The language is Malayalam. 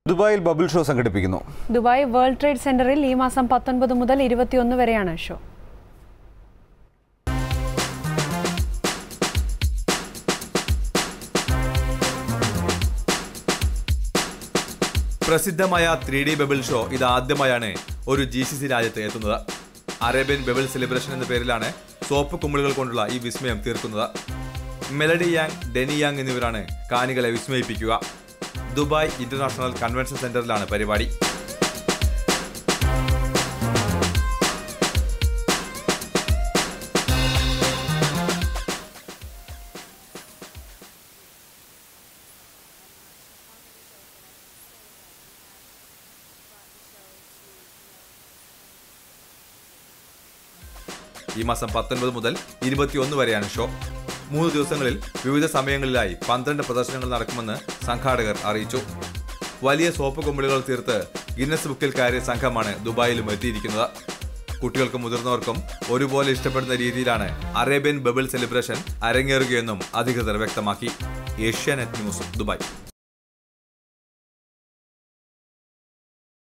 ദുബായിൽ ബബിൾ ഷോ സംഘടിപ്പിക്കുന്നു ദുബായ് വേൾഡ് ട്രേഡ് സെന്ററിൽ ഈ മാസം പത്തൊൻപത് മുതൽ ഇരുപത്തിയൊന്ന് വരെയാണ് ഷോ പ്രസിദ്ധമായ ത്രീ ഡി ബബിൾ ഷോ ഇത് ആദ്യമായാണ് ഒരു ജി സി സി രാജ്യത്ത് എത്തുന്നത് അറേബ്യൻ ബബിൾ സെലിബ്രേഷൻ എന്ന പേരിലാണ് സോപ്പ് കുമ്പിളുകൾ കൊണ്ടുള്ള ഈ വിസ്മയം തീർക്കുന്നത് മെലഡി യാങ് ഡെനി യാങ് എന്നിവരാണ് കാണികളെ വിസ്മയിപ്പിക്കുക ദുബായ് ഇന്റർനാഷണൽ കൺവെൻഷൻ സെന്ററിലാണ് പരിപാടി ഈ മാസം പത്തൊൻപത് മുതൽ ഇരുപത്തിയൊന്ന് വരെയാണ് ഷോ മൂന്ന് ദിവസങ്ങളിൽ വിവിധ സമയങ്ങളിലായി പന്ത്രണ്ട് പ്രദർശനങ്ങൾ നടക്കുമെന്ന് സംഘാടകർ അറിയിച്ചു വലിയ സോപ്പ് കുമ്പിളുകൾ തീർത്ത് ഗിന്നസ് ബുക്കിൽ കയറിയ സംഘമാണ് ദുബായിലും എത്തിയിരിക്കുന്നത് കുട്ടികൾക്കും മുതിർന്നവർക്കും ഒരുപോലെ ഇഷ്ടപ്പെടുന്ന രീതിയിലാണ് അറേബ്യൻ ബബിൾ സെലിബ്രേഷൻ അരങ്ങേറുകയെന്നും അധികൃതർ വ്യക്തമാക്കി ഏഷ്യാനെറ്റ് ന്യൂസ് ദുബായ്